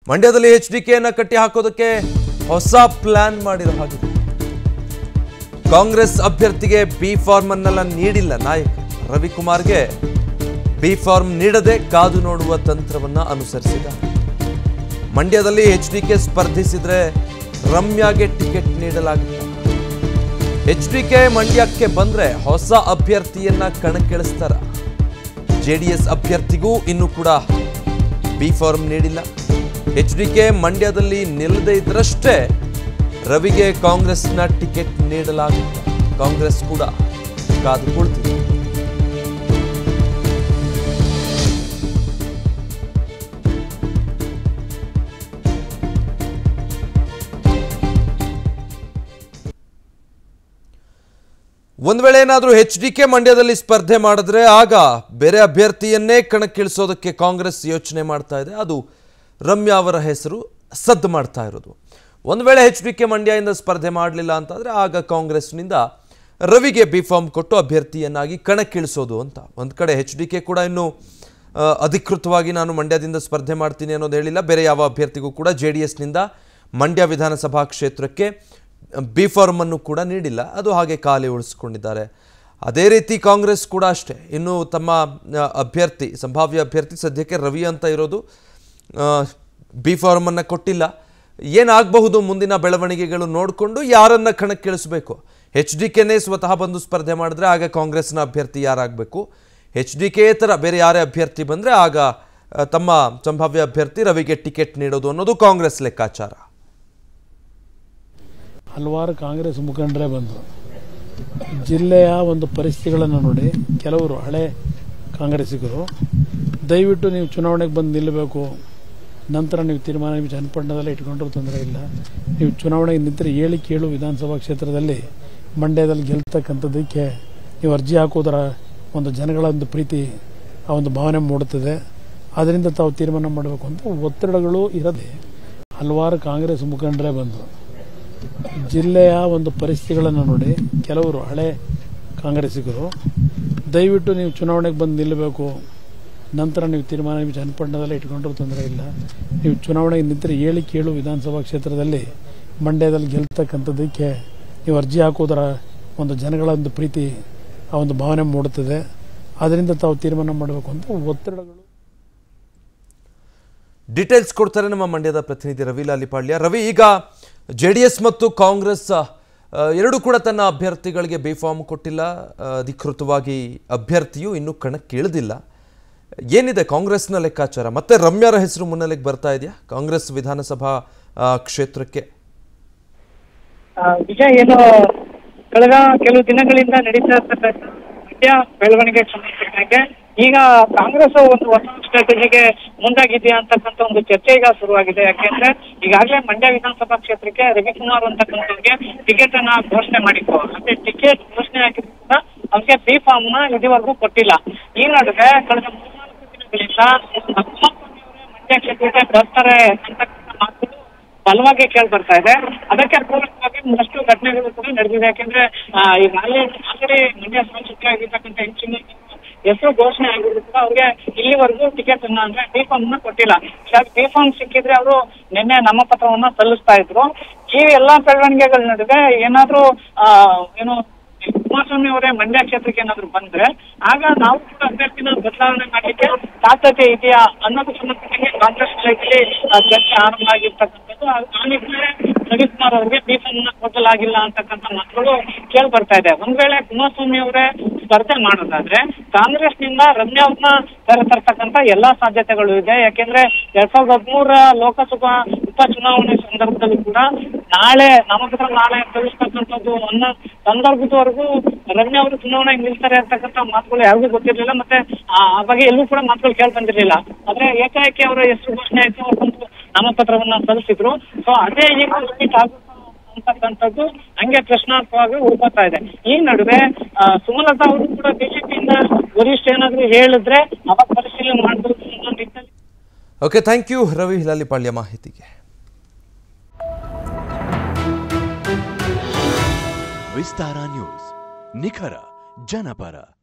ಮಂಡ್ಯದಲ್ಲಿ H D ಕೆಯನ್ನ ಕಟ್ಟಿ ಹಾಕೋದಕ್ಕೆ ಹೊಸ ಪ್ಲಾನ್ ಮಾಡಿರೋ ಹಾಗಿದೆ ಕಾಂಗ್ರೆಸ್ ಅಭ್ಯರ್ಥಿಗೆ ಬಿ ಫಾರ್ಮ್ ಅನ್ನೆಲ್ಲ ನೀಡಿಲ್ಲ ನಾಯಕ ರವಿಕುಮಾರ್ಗೆ ಬಿ ಫಾರ್ಮ್ ನೀಡದೆ ಕಾದು ನೋಡುವ ತಂತ್ರವನ್ನ ಅನುಸರಿಸಿದ ಮಂಡ್ಯದಲ್ಲಿ ಎಚ್ ಡಿ ಕೆ ಸ್ಪರ್ಧಿಸಿದ್ರೆ ರಮ್ಯಾಗೆ ಟಿಕೆಟ್ ನೀಡಲಾಗಿಲ್ಲ ಎಚ್ ಡಿ ಕೆ ಮಂಡ್ಯಕ್ಕೆ ಬಂದ್ರೆ ಹೊಸ ಅಭ್ಯರ್ಥಿಯನ್ನ ಕಣಕ್ಕಿಳಿಸ್ತಾರ ಜೆಡಿಎಸ್ ಅಭ್ಯರ್ಥಿಗೂ ಇನ್ನೂ ಕೂಡ ಬಿ ಫಾರ್ಮ್ ನೀಡಿಲ್ಲ ಎಚ್ ಡಿ ಕೆ ಮಂಡ್ಯದಲ್ಲಿ ನಿಲ್ಲದೆ ಇದ್ರಷ್ಟೇ ರವಿಗೆ ಕಾಂಗ್ರೆಸ್ನ ಟಿಕೆಟ್ ನೀಡಲಾಗುತ್ತೆ ಕಾಂಗ್ರೆಸ್ ಕೂಡ ಕಾದು ಕುಳಿತಿದೆ ಒಂದ್ ವೇಳೆ ಏನಾದರೂ ಎಚ್ ಡಿ ಕೆ ಮಂಡ್ಯದಲ್ಲಿ ಸ್ಪರ್ಧೆ ಮಾಡಿದ್ರೆ ಆಗ ಬೇರೆ ಅಭ್ಯರ್ಥಿಯನ್ನೇ ಕಣಕ್ಕಿಳಿಸೋದಕ್ಕೆ ಕಾಂಗ್ರೆಸ್ ಯೋಚನೆ ಮಾಡ್ತಾ ಇದೆ ಅದು ರಮ್ಯಾ ಅವರ ಹೆಸರು ಸದ್ದು ಮಾಡ್ತಾ ಇರೋದು ಒಂದು ವೇಳೆ ಎಚ್ ಡಿ ಕೆ ಮಂಡ್ಯದಿಂದ ಸ್ಪರ್ಧೆ ಮಾಡಲಿಲ್ಲ ಅಂತಂದ್ರೆ ಆಗ ಕಾಂಗ್ರೆಸ್ನಿಂದ ರವಿಗೆ ಬಿ ಫಾರ್ಮ್ ಕೊಟ್ಟು ಅಭ್ಯರ್ಥಿಯನ್ನಾಗಿ ಕಣಕ್ಕಿಳಿಸೋದು ಅಂತ ಒಂದು ಕಡೆ ಎಚ್ ಡಿ ಕೆ ಕೂಡ ಇನ್ನು ಆ, ಅಧಿಕೃತವಾಗಿ ನಾನು ಮಂಡ್ಯದಿಂದ ಸ್ಪರ್ಧೆ ಮಾಡ್ತೀನಿ ಅನ್ನೋದು ಹೇಳಿಲ್ಲ ಬೇರೆ ಯಾವ ಅಭ್ಯರ್ಥಿಗೂ ಕೂಡ ಜೆ ಡಿ ಎಸ್ನಿಂದ ಮಂಡ್ಯ ವಿಧಾನಸಭಾ ಕ್ಷೇತ್ರಕ್ಕೆ ಬಿ ಫಾರ್ಮ್ ಅನ್ನು ಕೂಡ ನೀಡಿಲ್ಲ ಅದು ಹಾಗೆ ಖಾಲಿ ಉಳಿಸ್ಕೊಂಡಿದ್ದಾರೆ ಅದೇ ರೀತಿ ಕಾಂಗ್ರೆಸ್ ಕೂಡ ಅಷ್ಟೇ ಇನ್ನು ತಮ್ಮ ಆ, ಅಭ್ಯರ್ಥಿ ಸಂಭಾವ್ಯ ಅಭ್ಯರ್ಥಿ ಸದ್ಯಕ್ಕೆ ರವಿ ಅಂತ ಇರೋದು ಬಿ ಫಾರ್ಮ್ ಅನ್ನು ಕೊಟ್ಟಿಲ್ಲ ಏನಾಗಬಹುದು ಮುಂದಿನ ಬೆಳವಣಿಗೆಗಳು ನೋಡಿಕೊಂಡು ಯಾರನ್ನ ಕಣಕ್ಕಿಳಿಸಬೇಕು ಎಚ್ ಡಿ ಕೆನೇ ಸ್ವತಃ ಬಂದು ಸ್ಪರ್ಧೆ ಮಾಡಿದ್ರೆ ಆಗ ಕಾಂಗ್ರೆಸ್ನ ಅಭ್ಯರ್ಥಿ ಯಾರಾಗಬೇಕು ಎಚ್ ಡಿ ಕೆ ಥರ ಬೇರೆ ಯಾರೇ ಅಭ್ಯರ್ಥಿ ಬಂದರೆ ಆಗ ಆ, ತಮ್ಮ ಸಂಭಾವ್ಯ ಅಭ್ಯರ್ಥಿ ರವಿಗೆ ಟಿಕೆಟ್ ನೀಡೋದು ಅನ್ನೋದು ಕಾಂಗ್ರೆಸ್ ಲೆಕ್ಕಾಚಾರ ಹಲವಾರು ಕಾಂಗ್ರೆಸ್ ಮುಖಂಡರೇ ಬಂದು ಜಿಲ್ಲೆಯ ಒಂದು ಪರಿಸ್ಥಿತಿಗಳನ್ನು ನೋಡಿ ಕೆಲವರು ಹಳೆ ಕಾಂಗ್ರೆಸ್ಸಿಗರು ದಯವಿಟ್ಟು ನೀವು ಚುನಾವಣೆಗೆ ಬಂದು ನಿಲ್ಲಬೇಕು ನಂತರ ನೀವು ತೀರ್ಮಾನ ನೀವು ಚನ್ನಪಟ್ಟಣದಲ್ಲೇ ಇಟ್ಕೊಂಡ್ರೂ ತೊಂದರೆ ಇಲ್ಲ ನೀವು ಚುನಾವಣೆಗೆ ನಿಂತರೆ ಏಳು ಕೇಳು ವಿಧಾನಸಭಾ ಕ್ಷೇತ್ರದಲ್ಲಿ ಮಂಡ್ಯದಲ್ಲಿ ಗೆಲ್ತಕ್ಕಂಥದ್ದಕ್ಕೆ ನೀವು ಅರ್ಜಿ ಹಾಕೋದರ ಒಂದು ಜನಗಳ ಒಂದು ಪ್ರೀತಿ ಆ ಒಂದು ಭಾವನೆ ಮೂಡುತ್ತದೆ ಅದರಿಂದ ತಾವು ತೀರ್ಮಾನ ಮಾಡಬೇಕು ಅಂತ ಒತ್ತಡಗಳು ಇರದೆ ಹಲವಾರು ಕಾಂಗ್ರೆಸ್ ಮುಖಂಡರೇ ಬಂದು ಜಿಲ್ಲೆಯ ಒಂದು ಪರಿಸ್ಥಿತಿಗಳನ್ನು ನೋಡಿ ಕೆಲವರು ಹಳೆ ಕಾಂಗ್ರೆಸ್ಸಿಗರು ದಯವಿಟ್ಟು ನೀವು ಚುನಾವಣೆಗೆ ಬಂದು ನಿಲ್ಲಬೇಕು ನಂತರ ನೀವು ತೀರ್ಮಾನ ನೀವು ಚನ್ನಪಟ್ಟಣದಲ್ಲೇ ಇಟ್ಕೊಂಡ್ರೂ ತೊಂದರೆ ಇಲ್ಲ ನೀವು ಚುನಾವಣೆಗೆ ನಿಂತರೆ ಏಳು ಕೇಳು ವಿಧಾನಸಭಾ ಕ್ಷೇತ್ರದಲ್ಲಿ ಮಂಡ್ಯದಲ್ಲಿ ಗೆಲ್ತಕ್ಕಂಥದ್ದಕ್ಕೆ ನೀವು ಅರ್ಜಿ ಹಾಕೋದರ ಒಂದು ಜನಗಳ ಒಂದು ಪ್ರೀತಿ ಆ ಒಂದು ಭಾವನೆ ಮೂಡುತ್ತದೆ ಅದರಿಂದ ತಾವು ತೀರ್ಮಾನ ಮಾಡಬೇಕು ಅಂತ ಒತ್ತಡಗಳು ಡೀಟೇಲ್ಸ್ ಕೊಡ್ತಾರೆ ನಮ್ಮ ಮಂಡ್ಯದ ಪ್ರತಿನಿಧಿ ರವಿ ಲಾಲಿಪಾಳ್ಯ ರವಿ ಈಗ ಜೆ ಡಿ ಎಸ್ ಮತ್ತು ಕಾಂಗ್ರೆಸ್ ಆ, ಎರಡೂ ಕೂಡ ತನ್ನ ಅಭ್ಯರ್ಥಿಗಳಿಗೆ ಬಿ ಫಾರ್ಮ್ ಕೊಟ್ಟಿಲ್ಲ ಆ, ಅಧಿಕೃತವಾಗಿ ಅಭ್ಯರ್ಥಿಯು ಇನ್ನೂ ಕಣಕ್ಕಿಳಿದಿಲ್ಲ ಏನಿದೆ ಕಾಂಗ್ರೆಸ್ನ ಲೆಕ್ಕಾಚಾರ ಮತ್ತೆ ರಮ್ಯಾರ ಹೆಸರು ಮುನ್ನೆಲೆಗೆ ಬರ್ತಾ ಇದೆಯಾ ಕಾಂಗ್ರೆಸ್ ವಿಧಾನಸಭಾ ಆ, ಕ್ಷೇತ್ರಕ್ಕೆ ಆ, ವಿಜಯ್ ಏನು ಕಳೆದ ಕೆಲವು ದಿನಗಳಿಂದ ನಡೀತಾ ಇರ್ತಕ್ಕಂಥ ಮಂಡ್ಯ ಬೆಳವಣಿಗೆ ಸಂಬಂಧಪಟ್ಟಂಗೆ ಈಗ ಕಾಂಗ್ರೆಸ್ ಒಂದು ಹೊಸ ಸ್ಟ್ರಾಟಜಿಗೆ ಮುಂದಾಗಿದೆಯಾ ಅಂತಕ್ಕಂಥ ಒಂದು ಚರ್ಚೆ ಈಗ ಶುರುವಾಗಿದೆ ಯಾಕೆಂದ್ರೆ ಈಗಾಗಲೇ ಮಂಡ್ಯ ವಿಧಾನಸಭಾ ಕ್ಷೇತ್ರಕ್ಕೆ ರವಿಕುಮಾರ್ ಅಂತಕ್ಕಂಥವ್ರಿಗೆ ಟಿಕೆಟ್ ಅನ್ನ ಘೋಷಣೆ ಮಾಡಿತ್ತು ಅದೇ ಟಿಕೆಟ್ ಘೋಷಣೆ ಆಗಿದ್ರು ಕೂಡ ಅವ್ರಿಗೆ ಬಿ ಫಾರ್ಮ್ ನ ಇದುವರೆಗೂ ಕೊಟ್ಟಿಲ್ಲ ಈ ನಡುವೆ ಕಳೆದ ಮೂರ್ನಾಲ್ಕು ದಿನಗಳಿಂದ ಕುಮಾರಸ್ವಾಮಿ ಅವರೇ ಮಂಡ್ಯ ಕ್ಷೇತ್ರಕ್ಕೆ ಬರ್ತಾರೆ ಅಂತಕ್ಕಂಥ ಮಾತುಗಳು ಬಲವಾಗಿ ಕೇಳಿ ಬರ್ತಾ ಇದೆ ಅದಕ್ಕೆ ಪೂರಕವಾಗಿ ಒಂದಷ್ಟು ಘಟನೆಗಳು ಕೂಡ ನಡೆದಿದೆ ಯಾಕೆಂದ್ರೆ ಆ, ಈಗಾಗಲೇ ಆಲ್ರೆಡಿ ಮಂಡ್ಯ ಶಾಸಕರಾಗಿರ್ತಕ್ಕಂಥ ಹೆಚ್ಚಿನ ಹೆಸರು ಘೋಷಣೆ ಆಗಿದ್ರು ಕೂಡ ಅವ್ರಿಗೆ ಇಲ್ಲಿವರೆಗೂ ಟಿಕೆಟ್ ಅನ್ನ ಅಂದ್ರೆ ಬಿ ಫಾರ್ಮ್ ನ ಕೊಟ್ಟಿಲ್ಲ ಬಿ ಫಾರ್ಮ್ ಸಿಕ್ಕಿದ್ರೆ ಅವರು ನಿನ್ನೆ ನಾಮಪತ್ರವನ್ನ ಸಲ್ಲಿಸ್ತಾ ಇದ್ರು ಈ ಎಲ್ಲಾ ಬೆಳವಣಿಗೆಗಳ ನಡುವೆ ಏನಾದ್ರೂ ಆ ಏನು ಕುಮಾರಸ್ವಾಮಿ ಅವರೇ ಮಂಡ್ಯ ಕ್ಷೇತ್ರಕ್ಕೆ ಏನಾದ್ರು ಬಂದ್ರೆ ಆಗ ನಾವು ಕೂಡ ಅಭ್ಯರ್ಥಿನ ಬದಲಾವಣೆ ಮಾಡಲಿಕ್ಕೆ ಸಾಧ್ಯತೆ ಇದೆಯಾ ಅನ್ನೋದು ಸಂಬಂಧಪಟ್ಟಂಗೆ ಕಾಂಗ್ರೆಸ್ ವಲಯದಲ್ಲಿ ಆ, ಚರ್ಚೆ ಆರಂಭ ಆಗಿರ್ತಕ್ಕಂಥದ್ದು ಆ- ಆ ನಿಟ್ಟಿನಲ್ಲಿ ರವಿಕುಮಾರ್ ಅವರಿಗೆ ಬೀಫನ್ನ ಕೊಡಲಾಗಿಲ್ಲ ಅಂತಕ್ಕಂಥ ಮಾತುಗಳು ಕೇಳಿ ಬರ್ತಾ ಇದೆ ಒಂದ್ ವೇಳೆ ಕುಮಾರಸ್ವಾಮಿ ಅವರೇ ಸ್ಪರ್ಧೆ ಮಾಡೋದಾದ್ರೆ ಕಾಂಗ್ರೆಸ್ನಿಂದ ರಮ್ಯಾ ಅವ್ರನ್ನ ಕರೆತರ್ತಕ್ಕಂಥ ಎಲ್ಲಾ ಸಾಧ್ಯತೆಗಳು ಇದೆ ಯಾಕೆಂದ್ರೆ ಎರಡ್ ಸಾವಿರದ ಹದಿಮೂರ ಲೋಕಸಭಾ ಉಪಚುನಾವಣೆ ಸಂದರ್ಭದಲ್ಲೂ ಕೂಡ ನಾಳೆ ನಾಮಪತ್ರ ನಾಳೆ ಸಲ್ಲಿಸ್ತಕ್ಕಂಥದ್ದು ಅನ್ನೋ ಸಂದರ್ಭದವರೆಗೂ ರಮ್ಯಾ ಅವರು ಚುನಾವಣೆಗೆ ನಿಲ್ತಾರೆ ಅಂತಕ್ಕಂಥ ಮಾತುಗಳು ಯಾರಿಗೂ ಗೊತ್ತಿರಲಿಲ್ಲ ಮತ್ತೆ ಆ ಆ ಬಗ್ಗೆ ಎಲ್ಲೂ ಕೂಡ ಮಾತುಗಳು ಕೇಳಿ ಬಂದಿರಲಿಲ್ಲ ಆದ್ರೆ ಏಕಾಏಕಿ ಅವರ ಹೆಸರು ಘೋಷಣೆ ಆಯ್ತು ಅವ್ರು ಬಂದು ನಾಮಪತ್ರವನ್ನ ಸಲ್ಲಿಸಿದ್ರು ಸೊ ಅದೇ ಈಗ ರಿಪೀಟ್ ಆಗುತ್ತಾ ಅಂತಕ್ಕಂಥದ್ದು ಹಂಗೆ ಪ್ರಶ್ನಾರ್ಹವಾಗಿ ಉಳ್ಕೋತಾ ಇದೆ ಈ ನಡುವೆ ಆ, ಸುಮಲತಾ ಅವರು ಕೂಡ ಬಿಜೆಪಿಯಿಂದ ವರಿಷ್ಠ ಏನಾದ್ರು ಹೇಳಿದ್ರೆ ಅವಾಗ ಪರಿಶೀಲನೆ ಮಾಡಬಹುದು ಅನ್ನೋ ನಿಟ್ಟಿನಲ್ಲಿ okay thank you Ravi Lalipalya ಮಾಹಿತಿಗೆ ವಿಸ್ತಾರ ನ್ಯೂಸ್ ನಿಖರ ಜನಪರ